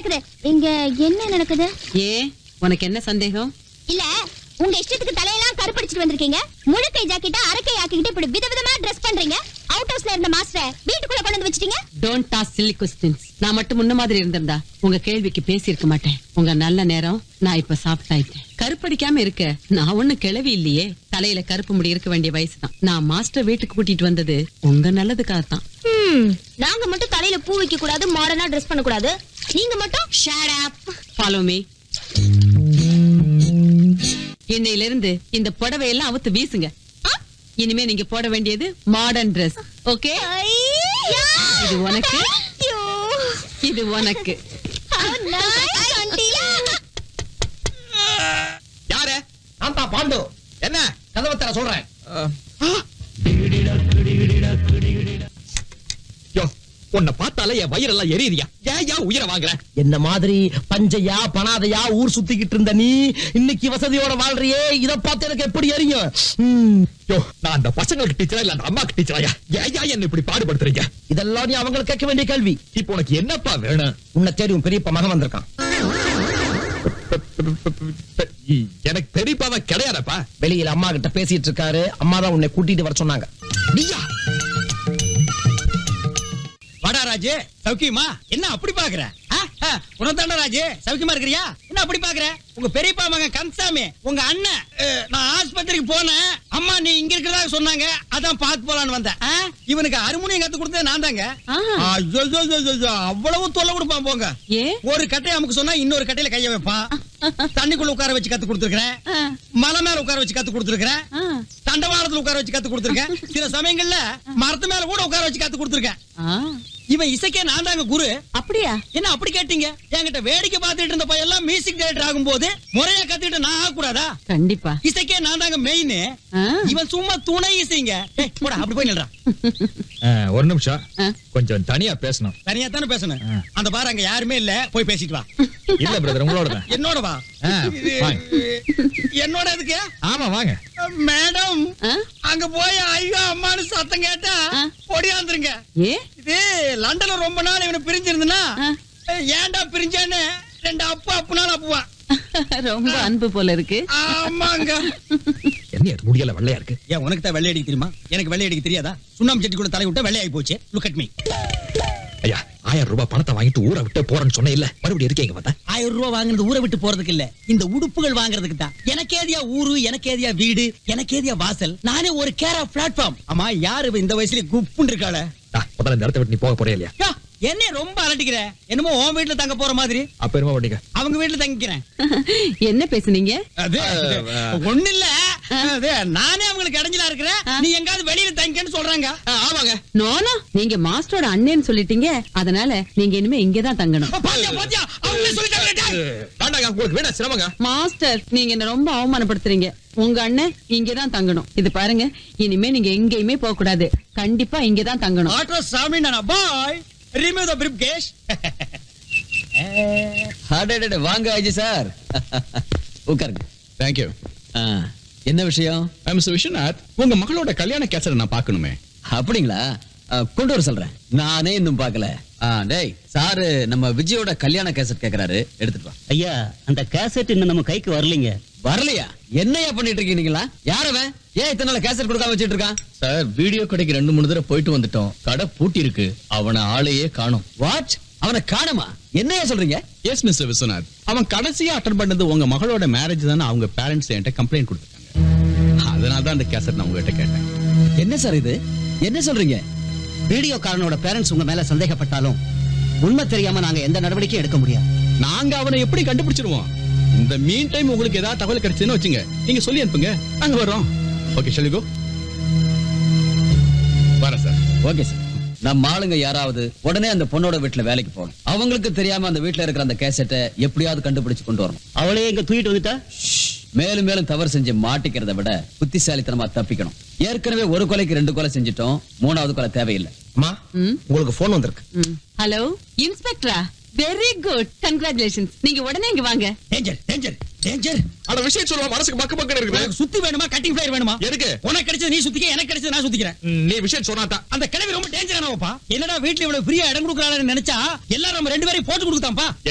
நடக்குது இங்க என்ன நடக்குது ஏன் உனக்கு என்ன சந்தேகம் இல்ல உங்க இஷ்டத்துக்கு தலையெல்லாம் கருப்படிச்சிட்டு வந்திருக்கீங்க முழுக்கை ஜாக்கெட்டா அரக்கை ஆக்கிக்கிட்டு இப்படி விதவிதமா ட்ரெஸ் பண்றீங்க அவுட் ஹவுஸ்ல இருந்த மாஸ்டர் வீட்டுக்குள்ள கொண்டு வந்து வச்சிட்டீங்க டோன்ட் டாஸ் சில்லி கொஸ்டின்ஸ் நான் மட்டும் முன்ன மாதிரி இருந்திருந்தா உங்க கேள்விக்கு பேசியிருக்க மாட்டேன் உங்க நல்ல நேரம் நான் இப்ப சாஃப்ட் ஆயிட்டேன் கருப்படிக்காம இருக்க நான் ஒண்ணு கிளவி இல்லையே தலையில கருப்பு முடி இருக்க வேண்டிய வயசுதான் நான் மாஸ்டர் வீட்டுக்கு கூட்டிட்டு வந்தது உங்க நல்லதுக்காக தான் ஹம், நாங்க மட்டும் தலையில பூ வைக்க கூடாது மாடர்னா ட்ரெஸ் பண்ண கூடாது நீங்க மட்டும் ஷேட் அப் ஃபாலோ மீ இன்னையில இருந்து இந்த புடவையெல்லாம் அவுத்து வீசுங்க இனிமே நீங்க போட வேண்டியது மாடர்ன் Dress ஓகே இது உனக்கு இது உனக்கு யாரு நான் தான் பாண்டு என்ன கதவை தர சொல்றேன் யோ உன்னை பார்த்தாலே என் வயிறெல்லாம் எரியுதியா ஏன் ஏன் உயிரை வாங்குற என்ன மாதிரி பஞ்சையா பணாதையா ஊர் சுத்திக்கிட்டு இருந்த நீ இன்னைக்கு வசதியோட வாழ்றியே இத பார்த்து எனக்கு எப்படி எரியும் ம், யோ நான் அந்த பசங்களுக்கு டீச்சரா இல்ல அந்த அம்மாக்கு டீச்சராயா ஏன் ஏன் என்ன இப்படி பாடுபடுத்துறீங்க இதெல்லாம் நீ அவங்களுக்கு கேட்க வேண்டிய கேள்வி இப்போ உனக்கு என்னப்பா வேணும் உன்னை தேடி உன் பெரியப்பா மகன் வந்திருக்கான் எனக்கு பெரியப்பாவா கிடையாதப்பா வெளியில அம்மா கிட்ட பேசிட்டு இருக்காரு அம்மா தான் உன்னை கூட்டிட்டு வர சொன்னாங்க நீயா வாடா ராஜு சௌக்கியமா என்ன அப்படி பாக்குற உனதாண்டா ராஜு சௌக்கியமா இருக்கிறியா என்ன அப்படி பாக்குற உங்க பெரியப்பா மகன் கந்தசாமி உங்க அண்ணன் அஹ், நான் ஆஸ்பத்திரிக்கு போனேன் அம்மா நீ இங்க இருக்கிறதா சொன்னாங்க அதான் பார்த்து போலான்னு வந்தேன் ஆ? இவனுக்கு அருமுனியம் கத்து கொடுத்தது நான் தாங்க ஆஹா. ஐயோ, ஐயோ, ஐயோ, ஐயோ, அவ்வளவு தொல்லை கொடுப்பான் போங்க ஏன் ஒரு கட்டையை அமுக்கு சொன்னா இன்னொரு கட்டையில கைய வைப்பான் தண்ணிக்குள்ள உட்கார வச்சு கத்து கொடுத்துருக்கேன் ஆ, மலை மேல உட்கார வச்சு கத்து கொடுத்துருக்கேன் ஆ, தண்டவாளத்துல உட்கார வச்சு கத்து கொடுத்துருக்கேன் சில சமயங்கள்ல மரத்து மேல கூட உட்கார வச்சு கத்து கொடுத்துருக்கேன் ஆ. இவன் இசைக்கே நான் தாங்க குரு அப்படியா என்ன அப்படி கேட்டீங்க என்கிட்ட வேடிக்கை பார்த்துட்டு இருந்த பையன் எல்லாம் மியூசிக் டைரக்டர் ஆகும்போது முறையா கத்துக்கிட்டு நான் ஆகக்கூடாதா கண்டிப்பா இசைக்கே நான் தாங்க மெயின் ஆ. இவன் சும்மா துணை இசைங்க ஏய், போடா அப்படி போய் நில்றா ஒரு நிமிஷம் ஆ. கொஞ்சம் தனியா பேசணும் தனியா தானே பேசணும் அந்த பாரு அங்க யாருமே இல்ல போய் பேசிட்டு வா இல்ல பிரதர் உங்களோட தான் என்னோட வா ஆ, இது- fine. என்னோட எதுக்கு ஆமா வாங்க மேடம் ஆ? அங்க போய் ஐயோ அம்மான்னு சத்தம் கேட்டா ஆ. ஒடியாந்துருங்க ஏ இது லண்டன்ல ரொம்ப நாள் இவனை பிரிஞ்சிருந்தனா ஆ. ஏன்டா பிரிஞ்சேன்னு ரெண்டு அப்பா அப்புனாலும் அப்புவான் ரொம்ப அன்பு போல இருக்கு ஆமாங்க என்ன அது முடியல வெள்ளையா இருக்கு ஏன் உனக்கு தான் வெள்ளை அடிக்க தெரியுமா எனக்கு வெள்ளை அடிக்க தெரியாதா சுண்ணாம்பு சட்டி கூட தலை விட்டா வெள்ளை ஆகி போச்சு லுக் அட் மீ ஐயா ஆயிரம் ரூபாய் பணத்தை வாங்கிட்டு ஊரை விட்டு போறேன்னு சொன்னே இல்ல மறுபடியும் இருக்கீங்க பார்த்தா ஆயிரம் ரூபாய் வாங்குறது ஊரை விட்டு போறதுக்கு இல்ல இந்த உடுப்புகள் வாங்குறதுக்கு தான் எனக்கு ஏதியா ஊரு எனக்கு ஏதியா வீடு எனக்கு ஏதியா வாசல் நானே ஒரு கேர் ஆஃப் பிளாட்ஃபார்ம் ஆமா யாரு இவ இந்த வயசுல குப்புன்னு இருக்காள டா, முதல்ல இந்த இடத்த விட்டு நீ போக போறே இல்லையா யா, என்ன ரொம்ப அலட்டிக்கிற என்னமோ உன் வீட்டுல தங்க போற மாதிரி அப்ப என்னமா பண்ணீங்க அவங்க வீட்டுல தங்கிக்கிறேன் என்ன பேசுனீங்க அது ஒண்ணு இல்ல அது, நானே அவங்களுக்கு இடைஞ்சலா இருக்கிறேன் நீ எங்காவது வெளியில தங்கிக்கன்னு சொல்றாங்க ஆமாங்க நோனோ நீங்க மாஸ்டரோட அண்ணேன்னு சொல்லிட்டீங்க அதனால நீங்க இனிமே இங்கதான் தங்கணும் பாத்தியா பாத்தியா அவங்களே சொல்லிட்டாங்க டேய். வேண்டாங்க உங்களுக்கு வேணா சிரமங்க மாஸ்டர் நீங்க என்ன ரொம்ப அவமானப்படுத்துறீங்க உங்க அண்ணன் இங்கதான் தங்கணும் இது பாருங்க இனிமே நீங்க எங்கேயுமே போக கூடாது கண்டிப்பா இங்கதான் தங்கணும் ஆட்டோ சாமி நான் பாய் ரிமூவ் த பிரிப் கேஷ் அடடட, வாங்க அஜய் சார் உட்காருங்க தேங்க்யூ ஆ, என்ன விஷயம் மிஸ்டர் விஸ்வநாத் உங்க மகளோட கல்யாண கேசட் நான் பார்க்கணுமே அப்படிங்களா ஆ, கொண்டு வர சொல்றேன் நானே இன்னும் பார்க்கல ஆ, டேய் சாரு நம்ம விஜயோட கல்யாண கேசட் கேக்குறாரு எடுத்துட்டு வா ஐயா அந்த கேசட் இன்னும் நம்ம கைக்கு வரலைங்க வரலையா என்னையா பண்ணிட்டு இருக்கீங்களா யாரவன் ஏன் இத்தனை நாள் கேசட் கொடுக்காம வச்சிட்டு இருக்கான் சார் வீடியோ கடைக்கு ரெண்டு மூணு தடவை போயிட்டு வந்துட்டோம் கடை பூட்டி இருக்கு அவனை ஆளையே காணோம் வாட் அவனை காணுமா என்னையா சொல்றீங்க எஸ் மிஸ்டர் விஸ்வநாத் அவன் கடைசியா அட்டன் பண்ணது உங்க மகளோட மேரேஜ் தானே அவங்க பேரண்ட்ஸ் என்கிட்ட கம்ப்ளைண்ட் கொடுத்துருக்காங்க அதனால தான் அந்த கேசட் நான் உங்ககிட்ட கேட்டேன் என்ன சார் இது என்ன சொல்றீங்க வீடியோக்காரனோட பேரண்ட்ஸ் உங்க மேல சந்தேகப்பட்டாலும் உண்மை தெரியாம நாங்க எந்த நடவடிக்கையும் எடுக்க முடியாது நாங்க அவனை எப்படி கண்டுபிடிச்சிருவோம் இந்த மீன் டைம் உங்களுக்கு ஏதாவது தகவல் கிடைச்சுன்னு வச்சுங்க நீங்க சொல்லி அனுப்புங்க நாங்க வர்றோம் ஓகே ஷெலிகோ வரேன் சார் ஓகே சார் நம்ம ஆளுங்க யாராவது உடனே அந்த பொண்ணோட வீட்டுல வேலைக்கு போகணும் அவங்களுக்கு தெரியாம அந்த வீட்டுல இருக்கிற அந்த கேசட்டை எப்படியாவது கண்டுபிடிச்சு கொண்டு வரணும் அவளே இங்க தூக்கிட்டு வந்துட்டா மேலும் மேலும் தவறு செஞ்சு மாட்டிக்கிறதை விட புத்திசாலித்தனமா தப்பிக்கணும் ஏற்கனவே ஒரு கொலைக்கு ரெண்டு கொலை செஞ்சிட்டோம் மூணாவது கொலை தேவையில்லை அம்மா உங்களுக்கு போன் வந்திருக்கு ஹலோ இன்ஸ்பெக்டரா வெரி குட் கங்க்ராச்சுலேஷன்ஸ் நீங்க உடனே இங்க வாங்க டேஞ்சர் டேஞ்சர் டேஞ்சர் ஆனா விஷயம் சொல்லுவா மனசுக்கு பக்கு பக்கம் இருக்குது உனக்கு சுத்தி வேணுமா கட்டிங் ஃபயர் வேணுமா எதுக்கு? உனக்கு கிடைச்சது நீ சுத்திக்க எனக்கு கிடைச்சது நான் சுத்திக்கிறேன் ம், நீ விஷயம் சொன்னாதான் அந்த கிழவி ரொம்ப டேஞ்சரானவப்பா என்னடா வீட்டுல இவ்வளவு ஃப்ரீயா இடம் கொடுக்கறான்னு நினைச்சா எல்லாரும் நம்ம ரெண்டு பேரையும் போட்டு கொடுத்தாம்பா